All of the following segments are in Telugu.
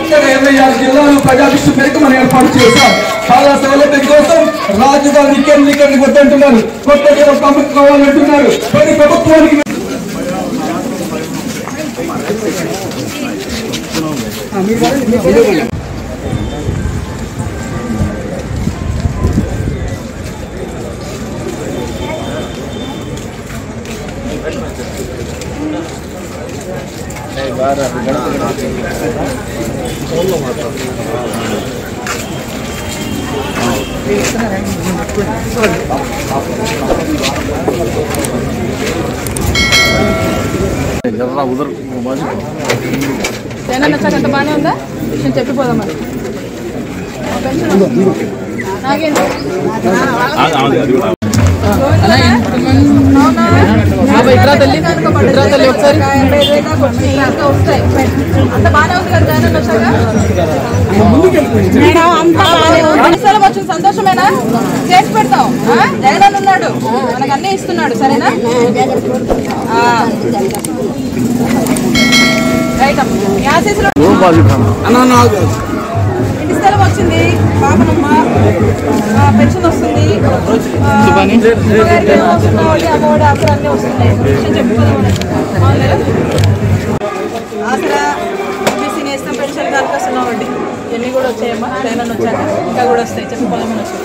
కొత్తగా ఇరవై ఆరు జిల్లాలు ప్రజాభిష్టి మేరకు మనం ఏర్పాటు చేశాం చాలా సౌలభ్యం కోసం రాజధాని కేంద్రీకరణ వద్దంటున్నారు కొత్త జిల్లా ప్రభుత్వం కావాలంటున్నారు ప్రతి ప్రభుత్వానికి జగన్ వచ్చాక అంత బాగానే ఉందా విషయం చెప్పిపోదాం మరి ఆ పెన్షన్ వస్తుంది. నాగేంద్ర. అవునా? ఇట్రా తల్లి ఇట్రా తల్లి ఒకసారి ఇంకా వస్తాయి అంత బాగానే ఉంది కదా జగన్ వచ్చాక ఎన్నిసార్లు వచ్చిన సంతోషమేనా చేసి పెడతాం ఆ? జగన్ ఉన్నాడు మనకు అన్నీ ఇస్తున్నాడు సరేనా ఆ. రైట్ అమ్మ. మీ ఆశీస్సులు ఇంటి స్థలం వచ్చింది పాపనమ్మ ఆ, పెన్షన్ వస్తుంది ఆ, అమ్మగారికి ఏమో వస్తుందో ఒకటి, అమ్మఒడి ఆసరా అన్నీ వస్తున్నాయి విషయం చెప్పుకోదాం అవునా ఆసరా ఓబీసీ నేస్తం పెన్షన్ దానికి వస్తున్నాం వడ్డీ ఇవన్నీ కూడా వచ్చాయమ్మా జగన్ వచ్చాక ఇంకా కూడా వస్తాయి చెప్పుకోదామని వచ్చాయి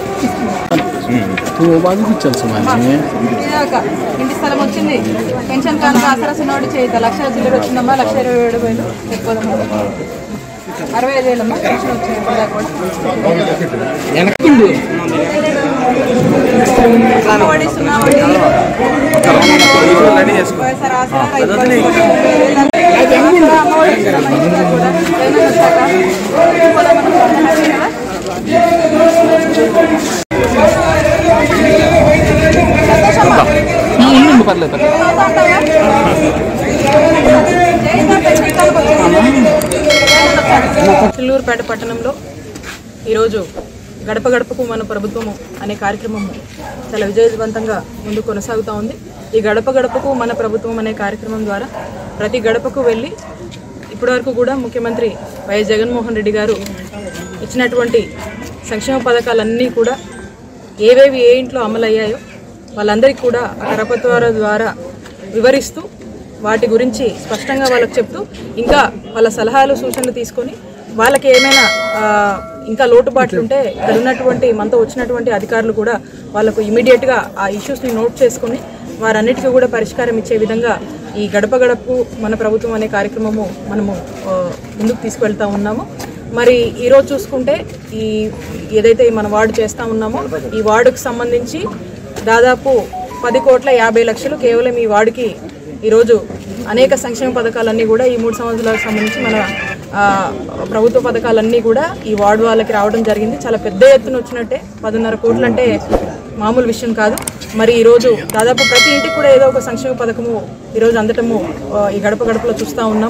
ఇదాక ఇంటి స్థలం వచ్చింది పెన్షన్ కానుక ఆసరా సున్నోడి చేయిత లక్ష చిల్లర వచ్చిందమ్మా లక్ష ఇరవై ఏడు వేలు ఎక్కువదమ్మా అరవై ఐదు వేలమ్మా పెన్షన్ వచ్చింది ఇప్పటిదాకా కూడా అమ్మఒడి, సున్నా వడ్డీ, వైఎస్ఆర్ ఆసరా, రైతు బంధు, ముప్పై వేలు. ఆసరా, అమ్మఒడి ఇస్తున్నామా ఇప్పటిదాకా కూడా. జగన్ వచ్చాక. చెప్పుకోదామని హ్యాపీ కదా? సంతోషమ్మా చిల్లూరుపేట పట్టణంలో ఈరోజు గడప గడపకు మన ప్రభుత్వము అనే కార్యక్రమము చాలా విజయవంతంగా ముందు కొనసాగుతూ ఉంది ఈ గడప గడపకు మన ప్రభుత్వం అనే కార్యక్రమం ద్వారా ప్రతి గడపకు వెళ్ళి ఇప్పటివరకు కూడా ముఖ్యమంత్రి వైఎస్ జగన్మోహన్ రెడ్డి గారు ఇచ్చినటువంటి సంక్షేమ పథకాలన్నీ కూడా ఏవేవి ఏ ఇంట్లో అమలయ్యాయో వాళ్ళందరికీ కూడా ఆ కరపత్రాల ద్వారా వివరిస్తూ వాటి గురించి స్పష్టంగా వాళ్ళకి చెప్తూ ఇంకా వాళ్ళ సలహాలు సూచనలు తీసుకొని వాళ్ళకి ఏమైనా ఆ, ఇంకా లోటుబాట్లు ఉంటే ఇక్కడ ఉన్నటువంటి మనతో వచ్చినటువంటి అధికారులు కూడా వాళ్ళకు ఇమీడియట్గా ఆ ఇష్యూస్ని నోట్ చేసుకొని వారన్నిటికీ కూడా పరిష్కారం ఇచ్చే విధంగా ఈ గడప గడపకు మన ప్రభుత్వం అనే కార్యక్రమము మనము ఆ, ముందుకు తీసుకువెళ్తా ఉన్నాము మరి ఈరోజు చూసుకుంటే ఈ ఏదైతే మన వార్డు చేస్తూ ఉన్నామో ఈ వార్డుకు సంబంధించి దాదాపు పది కోట్ల యాభై లక్షలు కేవలం ఈ వార్డుకి ఈరోజు అనేక సంక్షేమ పథకాలన్నీ కూడా ఈ మూడు సంవత్సరాలకు సంబంధించి మన ఆ, ప్రభుత్వ పథకాలన్నీ కూడా ఈ వార్డు వాళ్ళకి రావడం జరిగింది చాలా పెద్ద ఎత్తున వచ్చినట్టే పదిన్నర కోట్లు అంటే మామూలు విషయం కాదు మరి ఈరోజు దాదాపు ప్రతి ఇంటికి కూడా ఏదో ఒక సంక్షేమ పథకము ఈరోజు అందటము ఆ, ఈ గడప గడపలో చూస్తూ ఉన్నాం